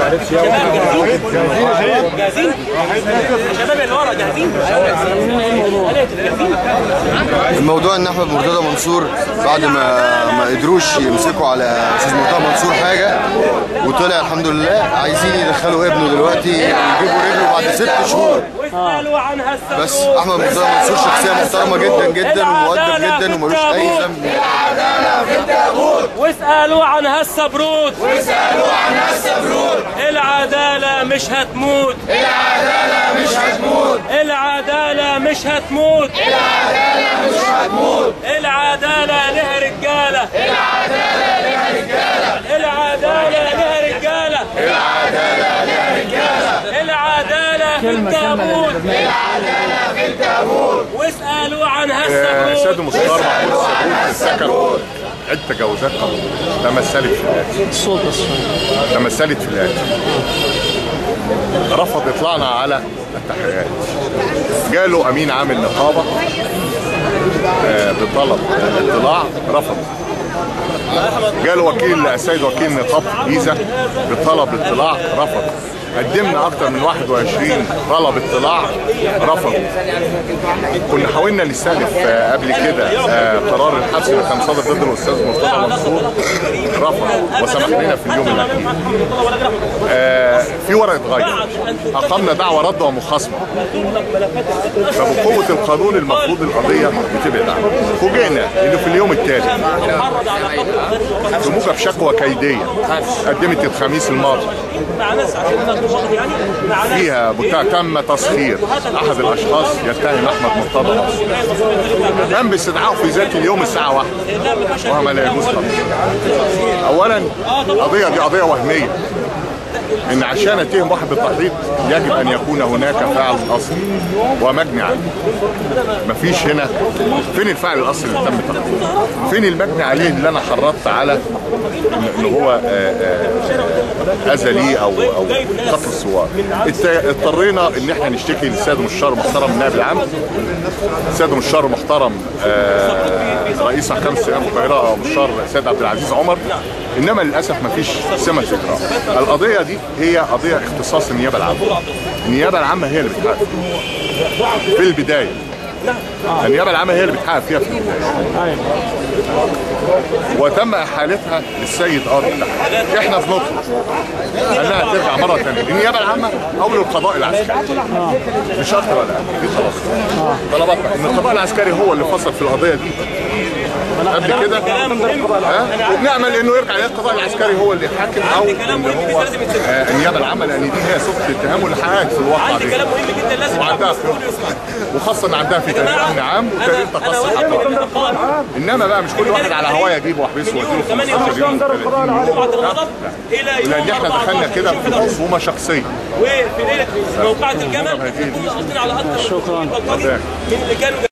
عرفش جاهزين جاهزين شباب اللي ورا جاهزين جاهزين الموضوع ان احمد مرتضى منصور بعد ما ما قدروش يمسكوا على استاذ مرتضى منصور حاجه وطلع الحمد لله عايزين يدخلوا ابنه دلوقتي يجيبوا رجله بعد ست شهور واسألوا عنها السبب بس احمد مرتضى منصور شخصيه محترمه جدا جدا ومؤدب جدا وملوش اي ذنب واسألوا عنها السبرود واسألوا عنها السبرود العدالة مش هتموت العدالة مش هتموت العدالة مش هتموت العدالة مش هتموت العدالة لها رجالة العدالة لها رجالة العدالة لها رجالة العدالة لها رجالة العدالة في التابوت العدالة في التابوت واسألوا عنها السبرود سيد المستشار محمود السبروت في السكن عدة تجاوزات تمثلت في الآتي الصوت بس شوية. تمثلت في الآتي رفض إطلاعنا على التحقيقات جاله أمين عام النقابة آه، بطلب الاطلاع رفض جاله وكيل السيد وكيل نقابة جيزة بطلب الاطلاع رفض قدمنا اكتر من 21 طلب اطلاع رفض كنا حاولنا نستهدف آه، قبل كده آه، قرار الحبس اللي كان صادر ضد الاستاذ مرتضى منصور رفض وسمح لنا في اليوم الاخير آه، في ورقه غير اقمنا دعوه رد ومخاصمه فبقوه القانون المفروض القضيه بتبعد عنها فوجئنا انه في اليوم التالي في موجب شكوى كيديه قدمت الخميس الماضي مع ناس عشان ناخد وقت يعني مع ناس فيها بتاع تم تسخير احد الاشخاص يتهم احمد مرتضى نصر قام باستدعائه في ذات اليوم الساعه 1 وما لا يجوز طبعا اولا القضيه دي قضيه وهميه ان عشان اتهم واحد بالتحريض يجب ان يكون هناك فعل اصلي ومجني عليه مفيش هنا فين الفعل الاصلي اللي تم تحريضه فين المجني عليه اللي انا حرضت على إن- ان هو آه، آه، اذى لي او او قتل الثوار ات- اضطرينا ان احنا نشتكي للسيد المستشار المحترم النائب العام السيد المستشار المحترم آه، رئيس محكمه استئناف القاهره المستشار السيد عبد العزيز عمر انما للاسف ما فيش سمه اجراء القضيه دي هي قضيه اختصاص النيابه العامه النيابه العامه هي اللي بتحقق في البدايه النيابه العامه هي اللي بتحقق فيها في البدايه وتم احالتها للسيد قاضي التحقيق احنا بنطلب انها ترجع مره ثانيه للنيابه العامه او للقضاء العسكري مش اكتر ولا اقل دي خلاص طلباتنا ان القضاء العسكري هو اللي فصل في القضيه دي قبل كده ها وبنامل انه يرجع للقضاء العسكري هو اللي يحاكم او ان هو آه، النيابه العامه لان دي هي سلطه الاتهام واللي حققت في الواقع عندي دي كلام مهم جدا لازم وعندها خبرة. وخاصه ان عندها في تاريخ امن عام وتاريخ تخصص حقائق انما بقى مش كل واحد على هواه يجيبه واحبسه واديله 15 يوم 30 يوم بعد الغضب الى يوم لان احنا دخلنا كده في خصومه شخصيه وفي ليله موقعة الجمل احنا كنا قاصدين على اكثر شكراً. من اللي كانوا